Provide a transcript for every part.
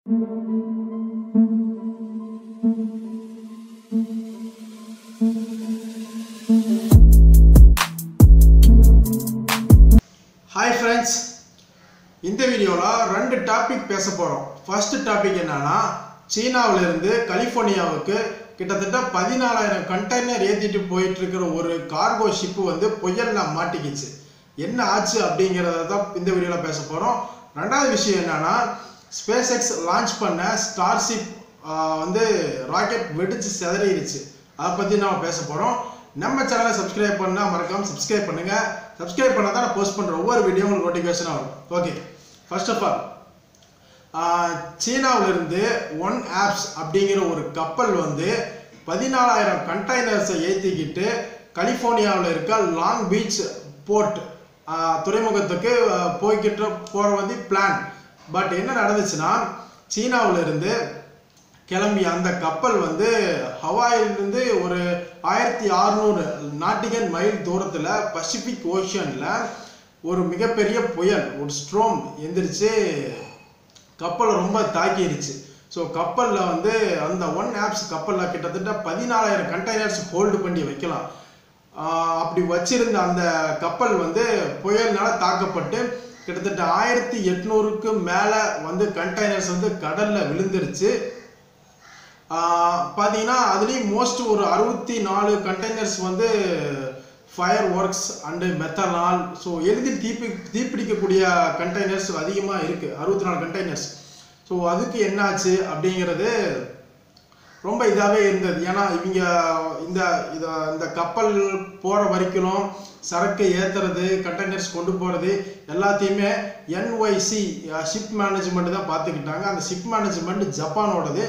hi friends இந்த வீடியோவில் ரெண்டு டாபிக் பேச போகிறோம் ஃபர்ஸ்ட் டாபிக் என்னன்னா சீனாவுல இருந்து கலிஃபோர்னியாவுக்கு கிட்டத்தட்ட பதினாலாயிரம் கண்டெய்னர் ஏற்றிட்டு போயிட்டு இருக்கிற ஒரு கார்கோ ஷிப்பு வந்து புயல்ல மாட்டிக்கிச்சு என்ன ஆச்சு அப்படிங்கிறத தான் இந்த வீடியோவில் பேச போகிறோம் ரெண்டாவது விஷயம் என்னன்னா ஸ்பேஸ் எக்ஸ் லான்ச் பண்ண ஸ்டார்ஷிப் வந்து ராக்கெட் வெடிச்சு சிதறிடுச்சு அதை பற்றி நம்ம பேச போகிறோம் நம்ம சேனலை சப்ஸ்கிரைப் பண்ணால் மறக்காம சப்ஸ்கிரைப் பண்ணுங்க சப்ஸ்கிரைப் பண்ணால் தான் நான் போஸ்ட் பண்ணுற ஒவ்வொரு வீடியோ உங்களுக்கு நோட்டிஃபிகேஷனாக வரும் ஓகே ஃபர்ஸ்ட் ஆஃப் ஆல் சீனாவிலிருந்து ஒன் ஆப்ஸ் அப்படிங்கிற ஒரு கப்பல் வந்து பதினாலாயிரம் கண்டெய்னர்ஸை ஏற்றிக்கிட்டு கலிஃபோர்னியாவில் இருக்க லாங் பீச் போர்ட் துறைமுகத்துக்கு ஆஹ், போய்கிட்டு போகிற வந்து பிளான் பட் என்ன நடந்துச்சுன்னா சீனாவுல இருந்து கிளம்பி அந்த கப்பல் வந்து ஹவாயிலிருந்து ஒரு ஆயிரத்தி அறுநூறு நாட்டிகன் மைல் தூரத்தில் பசிபிக் ஓஷனில் ஒரு மிகப்பெரிய புயல் ஒரு ஸ்ட்ரோம் எந்திரிச்சு கப்பலை ரொம்ப தாக்கிருச்சு ஸோ கப்பலில் வந்து அந்த ஒன் ஆப்ஸ் கப்பலில் கிட்டத்தட்ட பதினாலாயிரம் கண்டெய்னர்ஸ் ஹோல்டு பண்ணி வைக்கலாம் ஆஹ் அப்படி வச்சிருந்த அந்த கப்பல் வந்து புயல்னால தாக்கப்பட்டு கிட்டத்தட்ட ஆயிரத்தி எட்நூறுக்கு மேலே வந்து கண்டெய்னர்ஸ் வந்து கடலில் விழுந்துருச்சு ஆஹ் பார்த்தீங்கன்னா அதுலேயும் மோஸ்ட் ஒரு அறுபத்தி நாலு கண்டெய்னர்ஸ் வந்து fireworks and methanol so எளிதில் தீப்பி தீப்பிடிக்கக்கூடிய கண்டெய்னர்ஸ் அதிகமாக இருக்குது அறுபத்தி நாலு கண்டெய்னர்ஸ் ஸோ அதுக்கு என்னாச்சு அப்படிங்கிறது ரொம்ப இதாகவே இருந்தது ஏன்னா இவங்க இந்த இத இந்த கப்பல் போகிற வரைக்கும் சரக்கு ஏற்றுறது கண்டெய்னர்ஸ் கொண்டு போகிறது எல்லாத்தையுமே என்ஒய்சி ஷிப் மேனேஜ்மெண்ட் தான் பார்த்துக்கிட்டாங்க அந்த ஷிப் மேனேஜ்மெண்ட் ஜப்பானோடது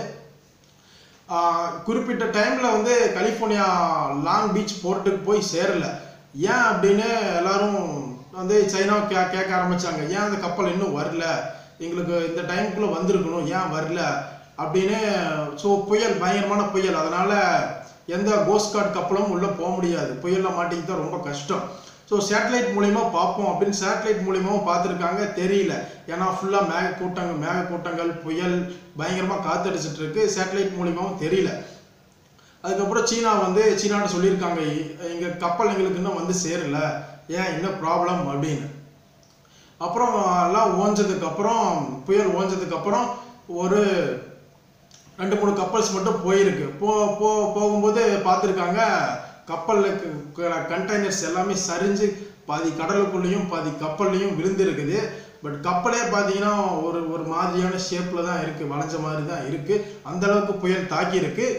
ஆஹ் குறிப்பிட்ட டைமில் வந்து கலிஃபோர்னியா லாங் பீச் போர்ட்டுக்கு போய் சேரல ஏன் அப்படின்னு எல்லாரும் வந்து சைனாவை கே கேட்க ஆரம்பிச்சாங்க ஏன் அந்த கப்பல் இன்னும் வரல எங்களுக்கு இந்த டைமுக்குள்ளே வந்திருக்கணும் ஏன் வரல அப்படின்னு ஸோ புயல் பயங்கரமான புயல் அதனால எந்த கோஸ்ட் கார்டு கப்பலும் உள்ளே போக முடியாது புயலில் மாட்டிக்கிட்டு தான் ரொம்ப கஷ்டம் ஸோ சேட்டலைட் மூலிமா பார்ப்போம் அப்படின்னு சேட்டலைட் மூலியமாவும் பார்த்துருக்காங்க தெரியல ஏன்னா ஃபுல்லாக மேக கூட்டங்கள் மேக கூட்டங்கள் புயல் பயங்கரமாக காத்தடிச்சிட்டு இருக்கு சேட்டலைட் மூலியமாவும் தெரியல அதுக்கப்புறம் சீனா வந்து சீனாட்ட சொல்லியிருக்காங்க எங்கள் கப்பல் எங்களுக்கு இன்னும் வந்து சேரல ஏன் என்ன ப்ராப்ளம் அப்படின்னு அப்புறம் எல்லாம் ஓஞ்சதுக்கு அப்புறம் புயல் ஓஞ்சதுக்கு அப்புறம் ஒரு ரெண்டு மூணு கப்பல்ஸ் மட்டும் போயிருக்கு போ போ போகும்போது பார்த்துருக்காங்க கப்பலில் கண்டெய்னர்ஸ் எல்லாமே சரிஞ்சு பாதி கடலுக்குள்ளேயும் பாதி கப்பல்லையும் விழுந்திருக்குது பட் கப்பலே பார்த்தீங்கன்னா ஒரு ஒரு மாதிரியான ஷேப்பில் தான் இருக்குது வளைஞ்ச மாதிரி தான் இருக்குது அந்த அளவுக்கு புயல் தாக்கியிருக்கு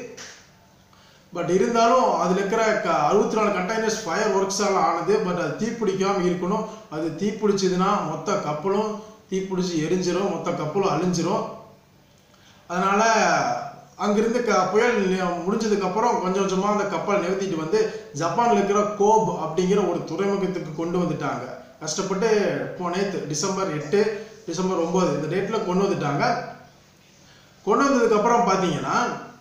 பட் இருந்தாலும் அதில் இருக்கிற க அறுபத்தி நாலு கண்டெய்னர்ஸ் ஃபயர் ஒர்க்ஸால் ஆனது பட் அது தீப்பிடிக்காமல் இருக்கணும் அது தீப்பிடிச்சதுன்னா மொத்த கப்பலும் தீப்பிடிச்சு எரிஞ்சிரும் மொத்த கப்பலும் அழிஞ்சிரும் அதனால அங்கிருந்து க புயல் நி- முடிஞ்சதுக்கு அப்புறம் கொஞ்சம் கொஞ்சமா அந்த கப்பல் நிறுத்திட்டு வந்து ஜப்பான்ல இருக்கிற கோப் அப்படிங்கிற ஒரு துறைமுகத்துக்கு கொண்டு வந்துட்டாங்க கஷ்டப்பட்டு இப்போ நேத்து டிசம்பர் எட்டு டிசம்பர் ஒன்பது இந்த டேட்ல கொண்டு வந்துட்டாங்க கொண்டு வந்ததுக்கு அப்புறம் பார்த்தீங்கன்னா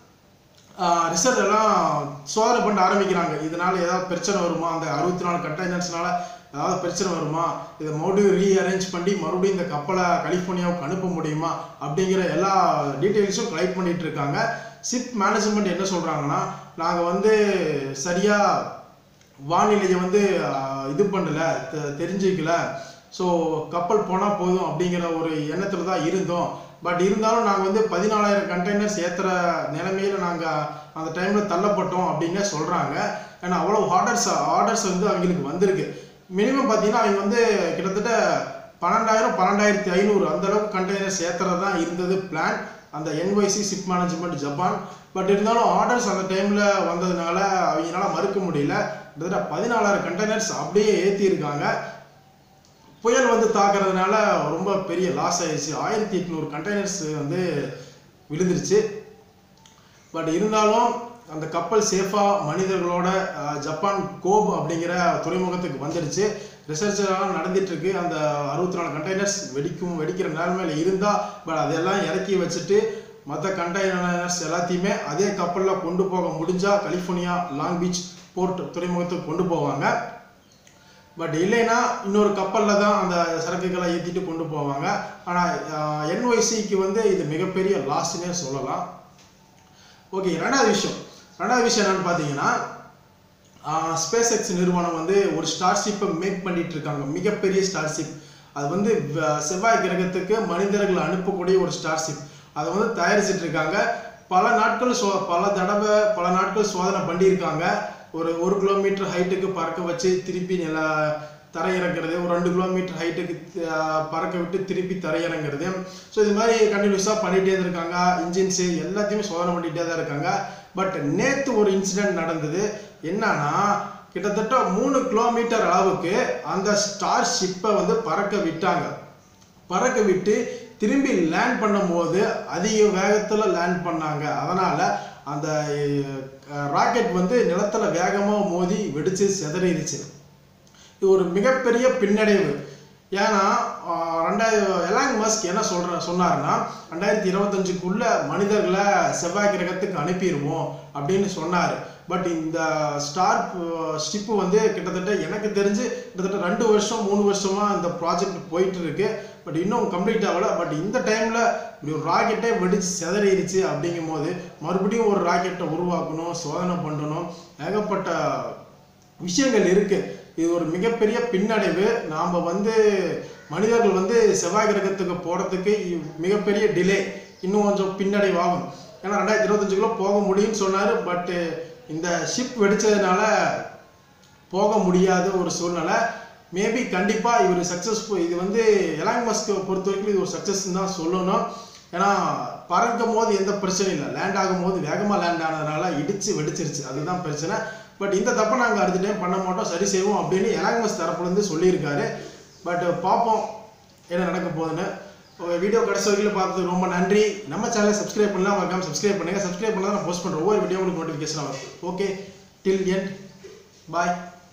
ரிசர்ச் எல்லாம் சோதனை பண்ண ஆரம்பிக்கிறாங்க இதனால ஏதாவது பிரச்சனை வருமா அந்த அறுபத்தி நாலு கண்டெய்னர்ஸ்னால ஏதாவது பிரச்சனை வருமா இதை மறுபடியும் ரீஅரேஞ்ச் பண்ணி மறுபடியும் இந்த கப்பலை கலிஃபோர்னியாவுக்கு அனுப்ப முடியுமா அப்படிங்கிற எல்லா டீட்டெயில்ஸும் கலெக்ட் பண்ணிட்டு இருக்காங்க ஷிப் மேனேஜ்மெண்ட் என்ன சொல்றாங்கன்னா நாங்கள் வந்து சரியா வானிலையை வந்து ஆஹ், இது பண்ணல தெ- தெரிஞ்சுக்கல ஸோ கப்பல் போனால் போதும் அப்படிங்கிற ஒரு எண்ணத்தில் தான் இருந்தோம் பட் இருந்தாலும் நாங்கள் வந்து பதினாலாயிரம் கண்டெய்னர்ஸ் ஏற்றுற நிலைமையில நாங்கள் அந்த டைமில் தள்ளப்பட்டோம் அப்படின்னே சொல்கிறாங்க ஏன்னா அவ்வளோ ஆர்டர்ஸ் ஆர்டர்ஸ் வந்து அவங்களுக்கு வந்திருக்கு மினிமம் பார்த்தீங்கன்னா அவங்க வந்து கிட்டத்தட்ட பன்னெண்டாயிரம் பன்னெண்டாயிரத்தி ஐநூறு அந்த அளவுக்கு கண்டெய்னர்ஸ் ஏற்றுறது தான் இருந்தது பிளான் அந்த NYC ship management Japan but இருந்தாலும் ஆர்டர்ஸ் அந்த டைமில் வந்ததுனால அவங்களால மறுக்க முடியல கிட்டத்தட்ட பதினாலாயிரம் கண்டெய்னர்ஸ் அப்படியே ஏற்றிருக்காங்க புயல் வந்து தாக்குறதுனால ரொம்ப பெரிய லாஸ் ஆயிடுச்சு ஆயிரத்தி எட்நூறு கண்டெய்னர்ஸ் வந்து விழுந்துருச்சு பட் இருந்தாலும் அந்த கப்பல் சேஃபாக மனிதர்களோட அஹ், ஜப்பான் கோப் அப்படிங்கிற துறைமுகத்துக்கு வந்துடுச்சு ரிசர்ச் எல்லாம் நடந்துட்டு இருக்கு அந்த அறுபத்தி நாலு கண்டெய்னர்ஸ் வெடிக்கும் வெடிக்கிற நிலைமையில இருந்தா பட் அதெல்லாம் இறக்கி வச்சுட்டு மற்ற கண்டெய்னர்ஸ் எல்லாத்தையுமே அதே கப்பலில் கொண்டு போக முடிஞ்சா கலிஃபோர்னியா லாங் பீச் போர்ட் துறைமுகத்துக்கு கொண்டு போவாங்க பட் இல்லைன்னா இன்னொரு கப்பலில் தான் அந்த சரக்குகளை ஏற்றிட்டு கொண்டு போவாங்க ஆனால் என்ஒய்சிக்கு வந்து இது மிகப்பெரிய லாஸ்ன்னே சொல்லலாம் ஓகே ரெண்டாவது விஷயம் ரெண்டாவது விஷயம் என்னன்னு பார்த்தீங்கன்னா ஸ்பேஸ் எக்ஸ் நிறுவனம் வந்து ஒரு ஸ்டார்ஷிப்பை மேக் பண்ணிட்டு இருக்காங்க மிகப்பெரிய ஸ்டார்ஷிப் அது வந்து வ- செவ்வாய் கிரகத்துக்கு மனிதர்கள் அனுப்பக்கூடிய ஒரு ஸ்டார்ஷிப் அதை வந்து தயாரிச்சிட்டு இருக்காங்க பல நாட்கள் சோ பல தடவை பல நாட்கள் சோதனை பண்ணியிருக்காங்க ஒரு ஒரு கிலோமீட்டர் ஹைட்டுக்கு பறக்க வச்சு திருப்பி நில தரையிறங்கிறது ஒரு ரெண்டு கிலோமீட்டர் ஹைட்டுக்கு பறக்க விட்டு திருப்பி தரையிறங்கிறது ஸோ இது மாதிரி கண்டினியூஸாக பண்ணிகிட்டே தான் இருக்காங்க இன்ஜின்ஸு எல்லாத்தையுமே சோதனை பண்ணிகிட்டே தான் இருக்காங்க பட் நேற்று ஒரு இன்சிடென்ட் நடந்தது என்னன்னா கிட்டத்தட்ட மூணு கிலோமீட்டர் அளவுக்கு அந்த ஸ்டார் ஷிப்பை வந்து பறக்க விட்டாங்க பறக்க விட்டு திரும்பி லேண்ட் பண்ணும்போது அதிக வேகத்தில் லேண்ட் பண்ணாங்க அதனால் அந்த ராக்கெட் வந்து நிலத்துல வேகமாக மோதி வெடிச்சு சிதறிடுச்சு இது ஒரு மிகப்பெரிய பின்னடைவு ஏன்னா ஆஹ், ரெண்டாயிரம் எலாங் மஸ்க் என்ன சொல்ற சொன்னாருன்னா ரெண்டாயிரத்தி இருபத்தஞ்சுக்குள்ள மனிதர்களை செவ்வாய் கிரகத்துக்கு அனுப்பிடுவோம் அப்படின்னு சொன்னார் பட் இந்த ஸ்டார் ஸ்டிப்பு வந்து கிட்டத்தட்ட எனக்கு தெரிஞ்சு கிட்டத்தட்ட ரெண்டு வருஷம் மூணு வருஷமா இந்த ப்ராஜெக்ட் போயிட்டு இருக்கு பட் இன்னும் கம்ப்ளீட் ஆகல பட் இந்த டைம்ல இப்படி ஒரு ராக்கெட்டே வெடிச்சு சிதறிடுச்சு அப்படிங்கும் போது மறுபடியும் ஒரு ராக்கெட்டை உருவாக்கணும் சோதனை பண்ணணும் ஏகப்பட்ட விஷயங்கள் இருக்கு இது ஒரு மிகப்பெரிய பின்னடைவு நாம் வந்து மனிதர்கள் வந்து செவ்வாய் கிரகத்துக்கு போகிறதுக்கு மிகப்பெரிய டிலே இன்னும் கொஞ்சம் பின்னடைவாகும் ஏன்னா ரெண்டாயிரத்தி இருபத்தஞ்சுக்குள்ள போக முடியும்னு சொன்னார் பட்டு இந்த ஷிப் வெடிச்சதுனால போக முடியாத ஒரு சூழ்நிலை மேபி கண்டிப்பாக இவர் சக்ஸஸ்ஃபுல் இது வந்து எலாங் மஸ்க்கு பொறுத்த வரைக்கும் இது ஒரு சக்ஸஸ் தான் சொல்லணும் ஏன்னா பறக்கும் போது எந்த பிரச்சனையும் இல்லை லேண்ட் ஆகும் போது வேகமாக லேண்ட் ஆனதுனால இடிச்சு வெடிச்சிருச்சு அதுதான் பிரச்சனை பட் இந்த தப்பை நாங்கள் அடுத்த டைம் பண்ண மாட்டோம் சரி செய்வோம் அப்படின்னு எலாங் மஸ் தரப்புலேருந்து சொல்லியிருக்காரு பட் பார்ப்போம் என்ன நடக்க போகுதுன்னு வீடியோ கடைசி வரைக்கும் பார்த்தது ரொம்ப நன்றி நம்ம சேனலை சப்ஸ்கிரைப் பண்ணலாம் மறக்காம சப்ஸ்கிரைப் பண்ணுங்க சப்ஸ்கிரைப் பண்ணால் நான் போஸ்ட் பண்ணுற ஒவ்வொரு வீடியோ உங்களுக்கு நோட்டிஃபிகேஷன் வரும் ஓகே டில் எண்ட் பாய்